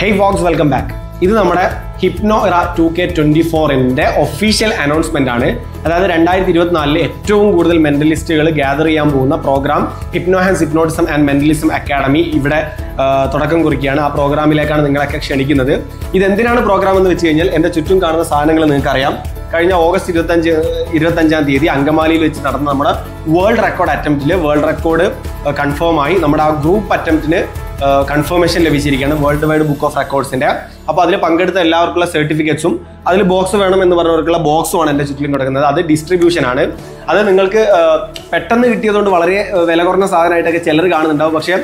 hey Woakes welcome back ഇത് നമ്മുടെ hypno era two K twenty ഫോറിന്റെ ഒഫീഷ്യൽ അനൗൺസ്മെന്റ് ആണ് അതായത് രണ്ടായിരത്തി ഇരുപത്തിനാലില് ഏറ്റവും കൂടുതൽ മെന്റലിസ്റ്റുകൾ ഗ്യാദർ ചെയ്യാൻ പോകുന്ന programme hypno Hans hypnotism and mentalism academy ഇവിടെ ആ, തുടക്കം കുറിക്കുകയാണ് ആ പ്രോഗ്രാമിലേക്കാണ് നിങ്ങളൊക്കെ ക്ഷണിക്കുന്നത് ഇതെന്തിനാണ് പ്രോഗ്രാം എന്ന് വെച്ച് കഴിഞ്ഞാൽ എൻ്റെ ചുറ്റും കാണുന്ന സാധനങ്ങൾ നിങ്ങൾക്കറിയാം കഴിഞ്ഞ ഓഗസ്റ്റ് ഇരുപത്തഞ്ച് ഇരുപത്തഞ്ചാം തീയതി അങ്കമാലിയിൽ വെച്ച് നടന്ന നമ്മുടെ വേൾഡ് റെക്കോർഡ് അറ്റംപ്റ്റിൽ വേൾഡ് റെക്കോർഡ് കൺഫേം ആയി നമ്മുടെ ആ ഗ്രൂപ്പ് അറ്റംപ്റ്റിന് കൺഫർമേഷൻ ലഭിച്ചിരിക്കുകയാണ് വേൾഡ് വൈഡ് ബുക്ക് ഓഫ് റെക്കോർഡ്സിന്റെ അപ്പോൾ അതിൽ പങ്കെടുത്ത എല്ലാവർക്കുള്ള സർട്ടിഫിക്കറ്റ്സും അതിൽ ബോക്സ് വേണം എന്ന് പറഞ്ഞവർക്കുള്ള ബോക്സുമാണ് എൻ്റെ ചുറ്റിലും കിടക്കുന്നത് അത് ഡിസ്ട്രിബ്യൂഷൻ ആണ് അത് നിങ്ങൾക്ക് ആ, പെട്ടെന്ന് കിട്ടിയതുകൊണ്ട് വളരെ ആ, വില കുറഞ്ഞ സാധനമായിട്ടൊക്കെ ചിലർ കാണുന്നുണ്ടാവും പക്ഷേ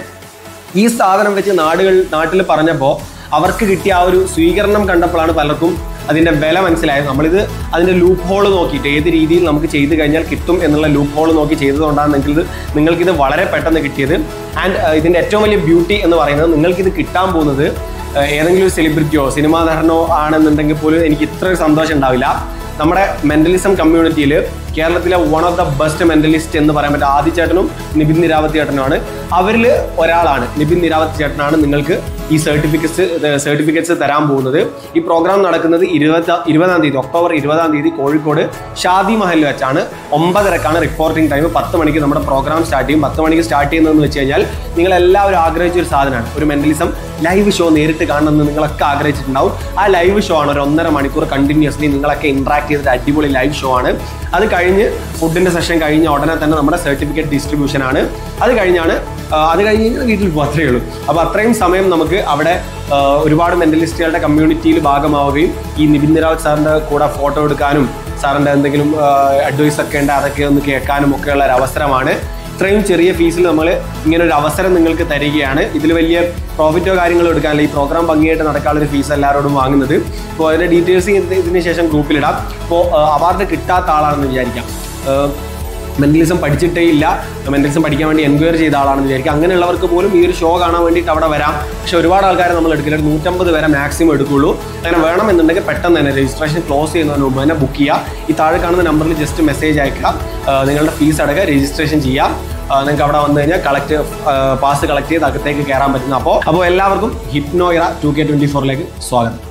ഈ സാധനം വെച്ച് നാടുകൾ നാട്ടിൽ പറഞ്ഞപ്പോൾ അവർക്ക് കിട്ടിയ ആ ഒരു സ്വീകരണം കണ്ടപ്പോഴാണ് പലർക്കും അതിന്റെ വില മനസ്സിലായത് നമ്മളിത് അതിന്റെ ലൂപ്പ് ഹോൾ നോക്കിയിട്ട് ഏത് രീതിയിൽ നമുക്ക് ചെയ്ത് കഴിഞ്ഞാൽ കിട്ടും എന്നുള്ള ലൂപ്പ് ഹോൾ നോക്കി ചെയ്തതുകൊണ്ടാണ് നിങ്ങൾക്കിത് നിങ്ങൾക്കിത് വളരെ പെട്ടെന്ന് കിട്ടിയത് ആൻഡ് ഇതിന്റെ ഏറ്റവും വലിയ ബ്യൂട്ടി എന്ന് പറയുന്നത് നിങ്ങൾക്കിത് കിട്ടാൻ പോകുന്നത് ആ, ഏതെങ്കിലും ഒരു സെലിബ്രിറ്റിയോ സിനിമാ നടനോ ആണെന്നുണ്ടെങ്കിൽ പോലും എനിക്ക് ഇത്ര ഒരു സന്തോഷം ഉണ്ടാവില്ല നമ്മുടെ മെന്റലിസം കമ്മ്യൂണിറ്റിയിൽ കേരളത്തിലെ one of the best mentalist എന്ന് പറയാൻ പറ്റും ആദ്യ ചേട്ടനും നിബിൻ നിരാവത്തി ചേട്ടനുമാണ് അവരിൽ ഒരാളാണ് നിബിൻ നിരാവത്തി ചേട്ടനാണ് നിങ്ങൾക്ക് ഈ സർട്ടിഫിക്കറ്റ്സ് സർട്ടിഫിക്കറ്റ്സ് തരാൻ പോകുന്നത് ഈ പ്രോഗ്രാം നടക്കുന്നത് ഇരുപത്തി ഇരുപതാം തീയതി ഒക്ടോബർ ഇരുപതാം തീയതി കോഴിക്കോട് ഷാദി മഹലിൽ വെച്ചാണ് ഒമ്പതരക്കാണ് റിപ്പോർട്ടിംഗ് ടൈം പത്ത് മണിക്ക് നമ്മുടെ പ്രോഗ്രാം സ്റ്റാർട്ട് ചെയ്യും പത്ത് മണിക്ക് സ്റ്റാർട്ട് ചെയ്യുന്നതെന്ന് വെച്ച് കഴിഞ്ഞാൽ നിങ്ങൾ എല്ലാവരും ആഗ്രഹിച്ച ഒരു സാധനമാണ് ഒരു മെന്റലിസം ലൈവ് ഷോ നേരിട്ട് കാണണമെന്ന് നിങ്ങളൊക്കെ ആഗ്രഹിച്ചിട്ടുണ്ടാവും ആ ലൈവ് ഷോ ആണ് ഒരു ഒന്നര മണിക്കൂർ കണ്ടിന്യൂസ്ലി നിങ്ങളൊക്കെ ഇന്ററാക്ട് ചെയ്തിട്ട് അടിപൊളി ലൈവ് ഷോ ആണ് അത് കഴിഞ്ഞ് ഫുഡിന്റെ സെഷൻ കഴിഞ്ഞ ഉടനെ തന്നെ നമ്മുടെ സർട്ടിഫിക്കറ്റ് ഡിസ്ട്രിബ്യൂഷൻ ആണ് അത് കഴിഞ്ഞാണ് ആ, അത് കഴിഞ്ഞ് കഴിഞ്ഞാൽ വീട്ടിൽ പോകും അത്രയേ ഉള്ളൂ അപ്പോൾ അത്രയും സമയം നമുക്ക് അവിടെ ആ, ഒരുപാട് മെന്റലിസ്റ്റുകളുടെ കമ്മ്യൂണിറ്റിയിൽ ഭാഗമാവുകയും ഈ നിബിൻ നിരാവത് സാറിന്റെ കൂടെ ഫോട്ടോ എടുക്കാനും സാറിന്റെ എന്തെങ്കിലും അഡ്വൈസ് ഒക്കെ ഉണ്ട് അതൊക്കെ ഒന്ന് കേൾക്കാനും ഒക്കെയുള്ള ഒരു അവസരമാണ് ഇത്രയും ചെറിയ ഫീസിൽ നമ്മൾ ഇങ്ങനെ ഒരു അവസരം നിങ്ങൾക്ക് തരികയാണ് ഇതിൽ വലിയ പ്രോഫിറ്റോ കാര്യങ്ങളോ എടുക്കാനില്ല ഈ പ്രോഗ്രാം ഭംഗിയായിട്ട് നടക്കാനുള്ള ഒരു ഫീസ് എല്ലാവരോടും വാങ്ങുന്നത് അപ്പോൾ അതിന്റെ ഡീറ്റെയിൽസ് ഇതിന് ശേഷം ഗ്രൂപ്പിലിടാം അപ്പോൾ അവാർഡ് കിട്ടാത്ത ആളാണെന്ന് വിചാരിക്കാം മെന്റലിസം പഠിച്ചിട്ടേ ഇല്ല മെന്റലിസം പഠിക്കാൻ വേണ്ടി എൻക്വയറി ചെയ്ത ആളാണെന്ന് വിചാരിക്കും അങ്ങനെയുള്ളവർക്ക് പോലും ഈ ഒരു ഷോ കാണാൻ വേണ്ടിയിട്ട് അവിടെ വരാം പക്ഷെ ഒരുപാട് ആൾക്കാരെ നമ്മൾ എടുക്കില്ല ഒരു നൂറ്റമ്പത് വരെ മാക്സിമം എടുക്കുള്ളൂ അങ്ങനെ വേണമെന്നുണ്ടെങ്കിൽ പെട്ടെന്ന് തന്നെ രജിസ്ട്രേഷൻ ക്ലോസ് ചെയ്യുന്നതിന് മുമ്പ് തന്നെ ബുക്ക് ചെയ്യുക ഈ താഴെ കാണുന്ന നമ്പറിൽ ജസ്റ്റ് മെസ്സേജ് അയക്കുക ആ, നിങ്ങളുടെ ഫീസ് അടക്കുക രജിസ്ട്രേഷൻ ചെയ്യാം ആ, നിങ്ങൾക്ക് അവിടെ വന്നു കഴിഞ്ഞാൽ കളക്ട് പാസ് കളക്ട് ചെയ്ത് അകത്തേക്ക് കയറാൻ പറ്റുന്ന അപ്പോൾ അപ്പോൾ എല്ലാവർക്കും ഹിപ്നോയിറ ടു കെ ട്വൻറ്റി ഫോറിലേക്ക് സ്വാഗതം